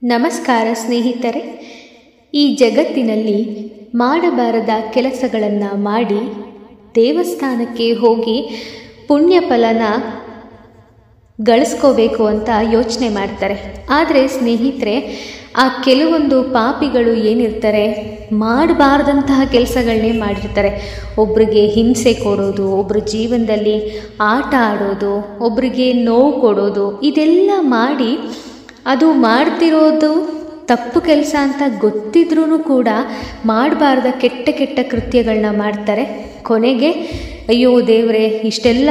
ನಮಸ್ಕಾರ ಸ್ನೇಹಿತರೆ ಈ ಜಗತ್ತಿನಲ್ಲಿ ಮಾಡಬಾರದ ಕೆಲಸಗಳನ್ನು ಮಾಡಿ ದೇವಸ್ಥಾನಕ್ಕೆ ಹೋಗಿ ಪುಣ್ಯ ಫಲನ ಗಳಿಸ್ಕೋಬೇಕು ಅಂತ ಯೋಚನೆ ಮಾಡ್ತಾರೆ ಆದರೆ ಸ್ನೇಹಿತರೆ ಆ ಕೆಲವೊಂದು ಪಾಪಿಗಳು ಏನಿರ್ತಾರೆ ಮಾಡಬಾರ್ದಂತಹ ಕೆಲಸಗಳನ್ನೇ ಮಾಡಿರ್ತಾರೆ ಒಬ್ರಿಗೆ ಹಿಂಸೆ ಕೊಡೋದು ಒಬ್ಬರ ಜೀವನದಲ್ಲಿ ಆಟ ಆಡೋದು ಒಬ್ರಿಗೆ ನೋವು ಕೊಡೋದು ಇದೆಲ್ಲ ಮಾಡಿ ಅದು ಮಾಡ್ತಿರೋದು ತಪ್ಪು ಕೆಲಸ ಅಂತ ಗೊತ್ತಿದ್ರೂ ಕೂಡ ಮಾಡಬಾರ್ದ ಕೆಟ್ಟ ಕೆಟ್ಟ ಕೃತ್ಯಗಳನ್ನ ಮಾಡ್ತಾರೆ ಕೊನೆಗೆ ಅಯ್ಯೋ ದೇವರೇ ಇಷ್ಟೆಲ್ಲ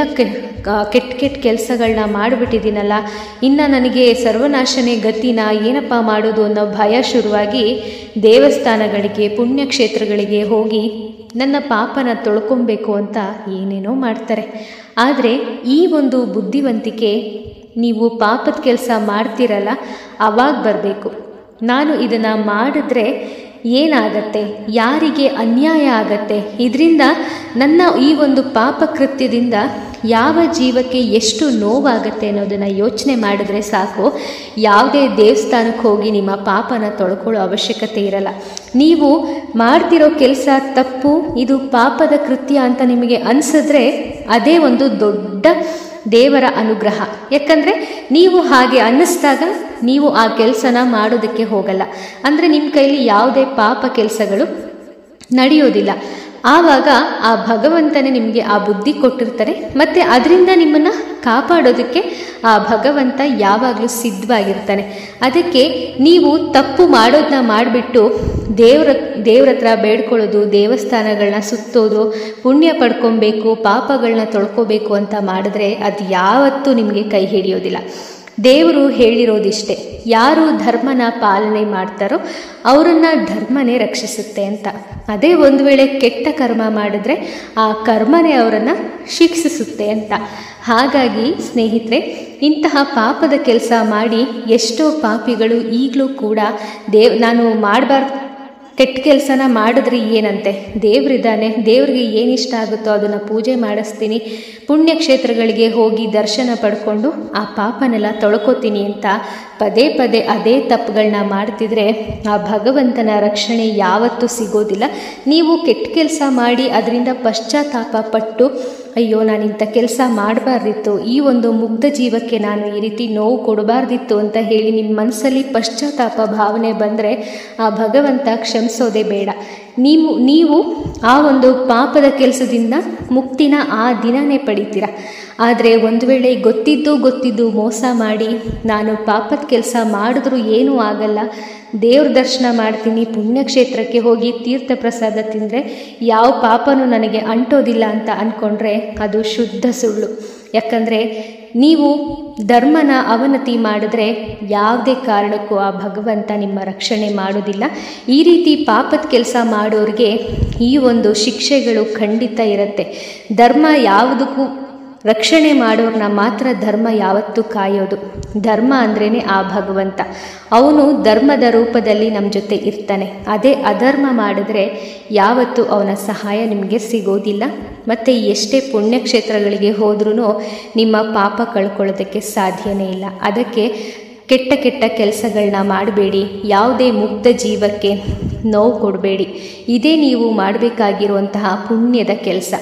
ಕೆಟ್ಟ ಕೆಟ್ಟ ಕೆಲಸಗಳನ್ನ ಮಾಡಿಬಿಟ್ಟಿದ್ದೀನಲ್ಲ ಇನ್ನು ನನಗೆ ಸರ್ವನಾಶನೇ ಗತಿನ ಏನಪ್ಪ ಮಾಡೋದು ಅನ್ನೋ ಭಯ ಶುರುವಾಗಿ ದೇವಸ್ಥಾನಗಳಿಗೆ ಪುಣ್ಯಕ್ಷೇತ್ರಗಳಿಗೆ ಹೋಗಿ ನನ್ನ ಪಾಪನ ತೊಳ್ಕೊಬೇಕು ಅಂತ ಏನೇನೋ ಮಾಡ್ತಾರೆ ಆದರೆ ಈ ಒಂದು ಬುದ್ಧಿವಂತಿಕೆ ನೀವು ಪಾಪದ ಕೆಲಸ ಮಾಡ್ತಿರಲ್ಲ ಅವಾಗ ಬರಬೇಕು ನಾನು ಇದನ್ನು ಮಾಡಿದ್ರೆ ಏನಾಗತ್ತೆ ಯಾರಿಗೆ ಅನ್ಯಾಯ ಆಗತ್ತೆ ಇದರಿಂದ ನನ್ನ ಈ ಒಂದು ಪಾಪ ಕೃತ್ಯದಿಂದ ಯಾವ ಜೀವಕ್ಕೆ ಎಷ್ಟು ನೋವಾಗತ್ತೆ ಅನ್ನೋದನ್ನು ಯೋಚನೆ ಮಾಡಿದ್ರೆ ಸಾಕು ಯಾವುದೇ ದೇವಸ್ಥಾನಕ್ಕೆ ಹೋಗಿ ನಿಮ್ಮ ಪಾಪನ ತೊಳ್ಕೊಳ್ಳೋ ಅವಶ್ಯಕತೆ ಇರಲ್ಲ ನೀವು ಮಾಡ್ತಿರೋ ಕೆಲಸ ತಪ್ಪು ಇದು ಪಾಪದ ಕೃತ್ಯ ಅಂತ ನಿಮಗೆ ಅನಿಸಿದ್ರೆ ಅದೇ ಒಂದು ದೊಡ್ಡ ದೇವರ ಅನುಗ್ರಹ ಯಾಕಂದರೆ ನೀವು ಹಾಗೆ ಅನ್ನಿಸ್ದಾಗ ನೀವು ಆ ಕೆಲಸನ ಮಾಡೋದಕ್ಕೆ ಹೋಗಲ್ಲ ಅಂದರೆ ನಿಮ್ಮ ಕೈಲಿ ಯಾವುದೇ ಪಾಪ ಕೆಲಸಗಳು ನಡೆಯೋದಿಲ್ಲ ಆವಾಗ ಆ ಭಗವಂತನೇ ನಿಮಗೆ ಆ ಬುದ್ಧಿ ಕೊಟ್ಟಿರ್ತಾರೆ ಮತ್ತು ಅದರಿಂದ ನಿಮ್ಮನ್ನು ಕಾಪಾಡೋದಕ್ಕೆ ಆ ಭಗವಂತ ಯಾವಾಗಲೂ ಸಿದ್ಧವಾಗಿರ್ತಾನೆ ಅದಕ್ಕೆ ನೀವು ತಪ್ಪು ಮಾಡೋದನ್ನ ಮಾಡಿಬಿಟ್ಟು ದೇವ್ರ ದೇವ್ರ ಹತ್ರ ಬೇಡ್ಕೊಳ್ಳೋದು ದೇವಸ್ಥಾನಗಳನ್ನ ಸುತ್ತೋದು ಪುಣ್ಯ ಪಡ್ಕೊಬೇಕು ಪಾಪಗಳನ್ನ ತೊಳ್ಕೊಬೇಕು ಅಂತ ಮಾಡಿದ್ರೆ ಅದು ಯಾವತ್ತೂ ನಿಮಗೆ ಕೈ ಹಿಡಿಯೋದಿಲ್ಲ ದೇವರು ಹೇಳಿರೋದಿಷ್ಟೇ ಯಾರು ಧರ್ಮನ ಪಾಲನೆ ಮಾಡ್ತಾರೋ ಅವರನ್ನು ಧರ್ಮನೇ ರಕ್ಷಿಸುತ್ತೆ ಅಂತ ಅದೇ ಒಂದು ವೇಳೆ ಕೆಟ್ಟ ಕರ್ಮ ಮಾಡಿದ್ರೆ ಆ ಕರ್ಮನೇ ಅವರನ್ನು ಶಿಕ್ಷಿಸುತ್ತೆ ಅಂತ ಹಾಗಾಗಿ ಸ್ನೇಹಿತರೆ ಇಂತಹ ಪಾಪದ ಕೆಲಸ ಮಾಡಿ ಎಷ್ಟೋ ಪಾಪಿಗಳು ಈಗಲೂ ಕೂಡ ದೇವ್ ನಾನು ಮಾಡಬಾರ್ದು ಕೆಟ್ಟ ಕೆಲಸನ ಮಾಡಿದ್ರೆ ಏನಂತೆ ದೇವರಿದ್ದಾನೆ ದೇವ್ರಿಗೆ ಏನಿಷ್ಟ ಆಗುತ್ತೋ ಅದನ್ನು ಪೂಜೆ ಮಾಡಿಸ್ತೀನಿ ಪುಣ್ಯಕ್ಷೇತ್ರಗಳಿಗೆ ಹೋಗಿ ದರ್ಶನ ಪಡ್ಕೊಂಡು ಆ ಪಾಪನೆಲ್ಲ ತೊಳ್ಕೊತೀನಿ ಅಂತ ಪದೇ ಪದೇ ಅದೇ ತಪ್ಪುಗಳನ್ನ ಮಾಡ್ತಿದ್ರೆ ಆ ಭಗವಂತನ ರಕ್ಷಣೆ ಯಾವತ್ತೂ ಸಿಗೋದಿಲ್ಲ ನೀವು ಕೆಟ್ಟ ಕೆಲಸ ಮಾಡಿ ಅದರಿಂದ ಪಶ್ಚಾತ್ತಾಪ ಪಟ್ಟು ಅಯ್ಯೋ ನಾನು ಇಂಥ ಕೆಲಸ ಮಾಡಬಾರ್ದಿತ್ತು ಈ ಒಂದು ಮುಗ್ಧ ಜೀವಕ್ಕೆ ನಾನು ಈ ರೀತಿ ನೋವು ಕೊಡಬಾರ್ದಿತ್ತು ಅಂತ ಹೇಳಿ ನಿಮ್ಮ ಮನಸ್ಸಲ್ಲಿ ಪಶ್ಚಾತ್ತಾಪ ಭಾವನೆ ಬಂದರೆ ಆ ಭಗವಂತ ಕ್ಷಮಿಸೋದೇ ಬೇಡ ನೀವು ನೀವು ಆ ಒಂದು ಪಾಪದ ಕೆಲಸದಿಂದ ಮುಕ್ತಿನ ಆ ದಿನನೇ ಪಡಿತೀರ ಆದರೆ ಒಂದು ವೇಳೆ ಗೊತ್ತಿದ್ದು ಗೊತ್ತಿದ್ದು ಮೋಸ ಮಾಡಿ ನಾನು ಪಾಪದ ಕೆಲಸ ಮಾಡಿದ್ರೂ ಏನೂ ಆಗಲ್ಲ ದೇವ್ರ ದರ್ಶನ ಮಾಡ್ತೀನಿ ಪುಣ್ಯಕ್ಷೇತ್ರಕ್ಕೆ ಹೋಗಿ ತೀರ್ಥ ಪ್ರಸಾದ ತಿಂದರೆ ಯಾವ ಪಾಪನೂ ನನಗೆ ಅಂಟೋದಿಲ್ಲ ಅಂತ ಅಂದ್ಕೊಂಡ್ರೆ ಅದು ಶುದ್ಧ ಸುಳ್ಳು ಯಾಕಂದರೆ ನೀವು ಧರ್ಮನ ಅವನತಿ ಮಾಡಿದ್ರೆ ಯಾವುದೇ ಕಾರಣಕ್ಕೂ ಆ ಭಗವಂತ ನಿಮ್ಮ ರಕ್ಷಣೆ ಮಾಡೋದಿಲ್ಲ ಈ ರೀತಿ ಪಾಪದ ಕೆಲಸ ಮಾಡೋರಿಗೆ ಈ ಒಂದು ಶಿಕ್ಷೆಗಳು ಖಂಡಿತ ಇರುತ್ತೆ ಧರ್ಮ ಯಾವುದಕ್ಕೂ ರಕ್ಷಣೆ ಮಾಡೋರನ್ನ ಮಾತ್ರ ಧರ್ಮ ಯಾವತ್ತೂ ಕಾಯೋದು ಧರ್ಮ ಅಂದ್ರೇ ಆ ಭಗವಂತ ಅವನು ಧರ್ಮದ ರೂಪದಲ್ಲಿ ನಮ್ಮ ಜೊತೆ ಇರ್ತಾನೆ ಅದೇ ಅಧರ್ಮ ಮಾಡಿದ್ರೆ ಯಾವತ್ತೂ ಅವನ ಸಹಾಯ ನಿಮಗೆ ಸಿಗೋದಿಲ್ಲ ಮತ್ತು ಎಷ್ಟೇ ಪುಣ್ಯಕ್ಷೇತ್ರಗಳಿಗೆ ಹೋದ್ರೂ ನಿಮ್ಮ ಪಾಪ ಕಳ್ಕೊಳ್ಳೋದಕ್ಕೆ ಸಾಧ್ಯನೇ ಇಲ್ಲ ಅದಕ್ಕೆ ಕೆಟ್ಟ ಕೆಟ್ಟ ಕೆಲಸಗಳನ್ನ ಮಾಡಬೇಡಿ ಯಾವುದೇ ಮುಗ್ಧ ಜೀವಕ್ಕೆ ನೋವು ಕೊಡಬೇಡಿ ಇದೇ ನೀವು ಮಾಡಬೇಕಾಗಿರುವಂತಹ ಪುಣ್ಯದ ಕೆಲಸ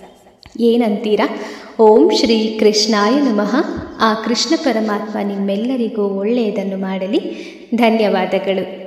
ಏನಂತೀರಾ ಓಂ ಶ್ರೀ ಕೃಷ್ಣಾಯ ನಮಃ ಆ ಕೃಷ್ಣ ಪರಮಾತ್ಮ ನಿಮ್ಮೆಲ್ಲರಿಗೂ ಒಳ್ಳೆಯದನ್ನು ಮಾಡಲಿ ಧನ್ಯವಾದಗಳು